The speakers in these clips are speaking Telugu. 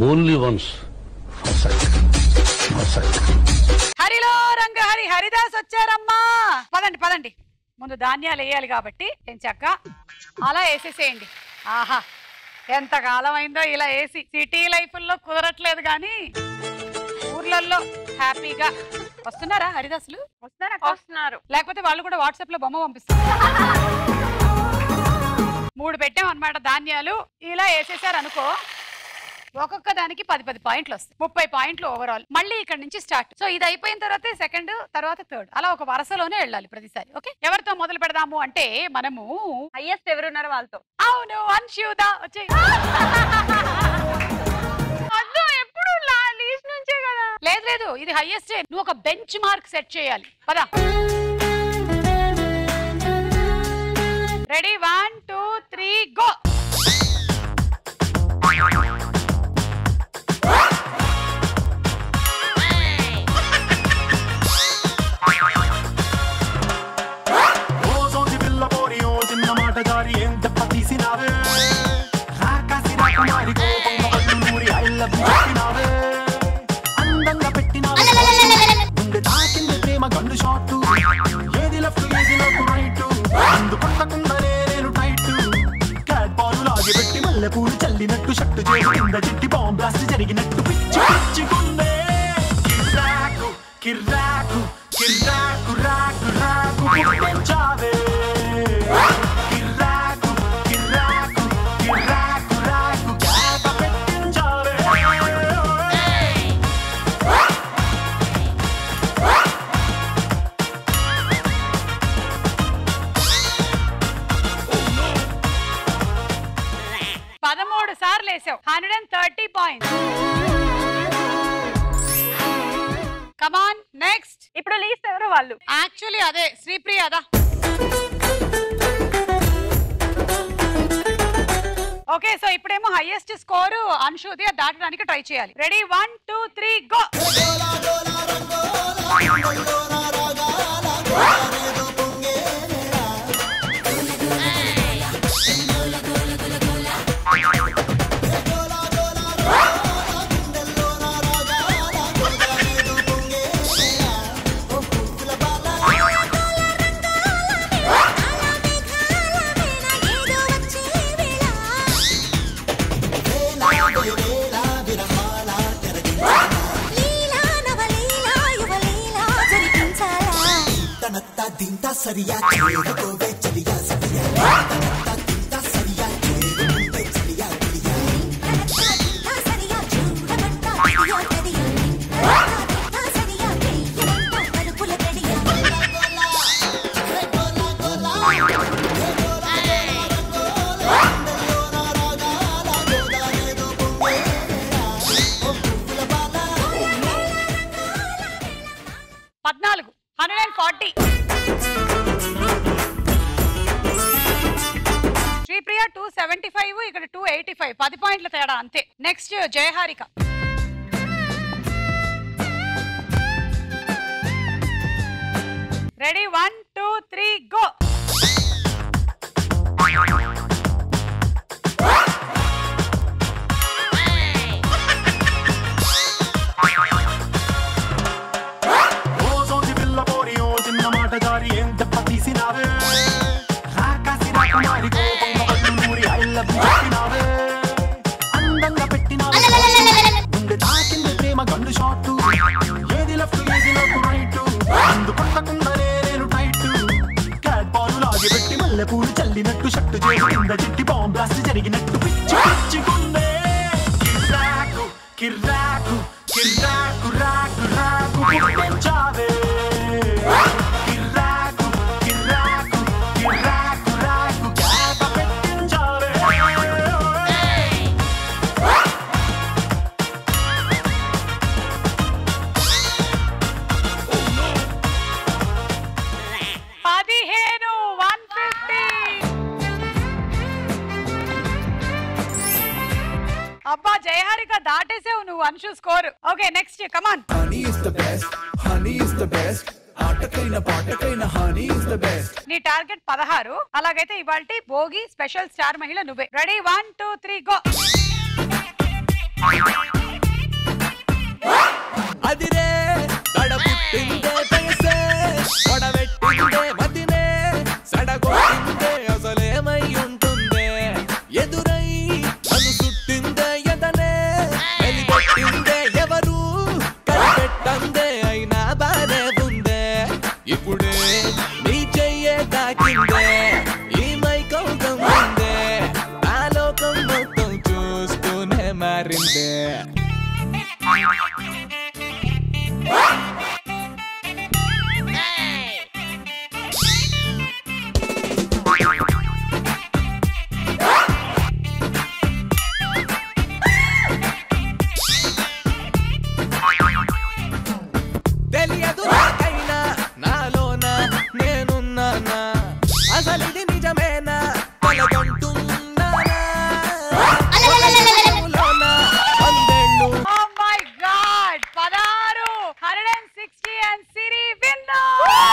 ఓన్లీ వన్స్ హరిలో రంగ హరి హరిదాస్ వచ్చారమ్మా పదండి పదండి ముందు ధాన్యాలు వేయాలి కాబట్టి ఏం చక్క అలా వేసేసేయండి ఆహా ఎంత కాలం అయిందో ఇలా వేసి సిటీ లైఫ్లో కుదరట్లేదు కానీ ఊర్లలో హ్యాపీగా వస్తున్నారా హరిదాసులు వస్తారా వస్తున్నారు లేకపోతే వాళ్ళు కూడా వాట్సాప్ లో బొమ్మ పంపిస్తారు మూడు పెట్టాం అన్నమాట ధాన్యాలు ఇలా వేసేసారు అనుకో ఒక్కొక్క దానికి పది పది పాయింట్లు వస్తాయి ముప్పై పాయింట్లు ఓవరాల్ మళ్ళీ ఇక్కడ నుంచి స్టార్ట్ సో ఇది అయిపోయిన తర్వాత సెకండ్ తర్వాత థర్డ్ అలా ఒక వరుసలోనే వెళ్ళాలి ప్రతిసారి ఓకే ఎవరితో మొదలు పెడదాము అంటే మనము హైయెస్ట్ ఎవరున్నారు వాళ్ళతో అవును అన్షూదా వచ్చే అదో ఎప్పుడు లీస్ట్ నుంచే కదా లేదు లేదు ఇది హైయెస్ట్ నువ్వు ఒక బెంచ్ మార్క్ సెట్ చేయాలి పదా ready one two three go ఓజోంది పిల్ల పోరి ఓ చిన్న మాట జారి ఏం దెబ్బ తీసినావే రాకాసి రాకుమారి కోపంగా కళ్ళు నూరి I love you చెప్పినావే అందంగా పెట్టినావే గుండె తాకింది ప్రేమ గండు షాట్ ఏది లెఫ్ట్ ఏది నాకు రైట్ అందుకుంటకుండానే నేను టైట్ క్యాట్ పాలు లాగి పెట్టి మల్లె పూలు చల్లినట్టు షట్టు చేసి కింద చిట్టి బాంబ్ బ్లాస్ట్ జరిగినట్టు పిచ్చి పిచ్చి గుండె కిర్రాకు కిర్రాకు కిర్రాకు రాకు రాకు పుట్టించావే కిర్రాకు కిర్రాకు కిర్రాకు రాకు కేక పెట్టించావే పదమూడు సార్లు వేసావు hundred and thirty points come on next ఇప్పుడు లీస్ట్ ఎవరు వాళ్ళు యాక్చువల్లీ అదే శ్రీప్రియ అదా ఓకే సో ఇప్పుడేమో హైయెస్ట్ స్కోరు అన్షుది అది దాటడానికి ట్రై చేయాలి ready one two three go తనత్తా దింతా సరియా చేరుకోవే చలియా సరియా తనత్తా దింతా సరియా చేరుకోవే చలియా చలియా పద్నాలుగు hundred and forty Sripriya two seventy five ఇక్కడ టూ ఎయిటీ ఫైవ్ పది పాయింట్ల తేడా అంతే next Jayaharika ready one two three go ఓజోంది పిల్ల పోరి ఓ చిన్న మాట జారి ఏం దెబ్బ తీసినావే రాకాసి రాకుమారి కోపంగా కళ్ళు నూరి I love you చెప్పినావే అందంగా పెట్టినావే గుండె తాకింది ప్రేమ గండు షాట్ ఏది లెఫ్ట్ ఏది నాకు రైట్ అందుకుంటకుండానే నేను టైట్ క్యాట్ పాలు లాగి పెట్టి మల్లె పూలు చల్లినట్టు షట్టు చేసి కింద చిట్టి బాంబ్ బ్లాస్ట్ జరిగినట్టు పిచ్చి పిచ్చి గుండె కిర్రాకు కిర్రాకు కిర్రాకు రాకు రాకు పుట్టించావే కిర్రాకు కిర్రాకు కిర్రాకు రాకు కేక పెట్టించావే పదిహేను వన్ ఫిఫ్టీ అబ్బా జయహారిక దాటేసావు నువ్వు Anshu score okay next come on Honey is the best. Honey is the best. ఆటకైన పాటకైన హనీ ఇస్ ద బెస్ట్ నీ టార్గెట్ పదహారు అలాగైతే ఇవాళ భోగి స్పెషల్ స్టార్ మహిళ నువ్వే ready one two three go అదిరే దడ పుట్టిందే పెసే పొడవెట్టిందే మదినే సడగొట్టిందే అసలేమై ఉంటుందే ఎదురై నన్ను చుట్టిందే ఎదనే వెలిగొట్టిందే ఎవరు కనిపెట్టందే అయినా బానే ఉందే ఇప్పుడే నీ చెయ్యే తాకిందే ఈ మైకం ఉందే నా లోకం మొత్తం చూస్తూనే మారిందే తెలియదు నాకైనా నాలోన నేనున్నానా అసలు ఇది నిజమేనా కలగంటున్నానా లోన వందేళ్ళు ఓ మై గాడ్ పదహారు hundred and sixty and Siri విన్నో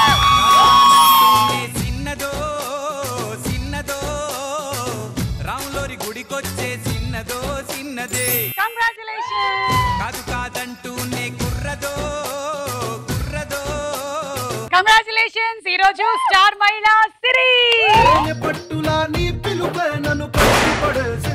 ఏ చిన్నదో చిన్నదో రాములోరి గుడికొచ్చే చిన్నదో చిన్నదే కంగ్రాచులేషన్ కాదు కాదంటూనే కుర్రదో కుర్రదో కంగ్రాచులేషన్స్ ఈ రోజు స్టార్ మహిళా సిరి పట్టులా నీ పిలుపే నన్ను పట్టుపడేసి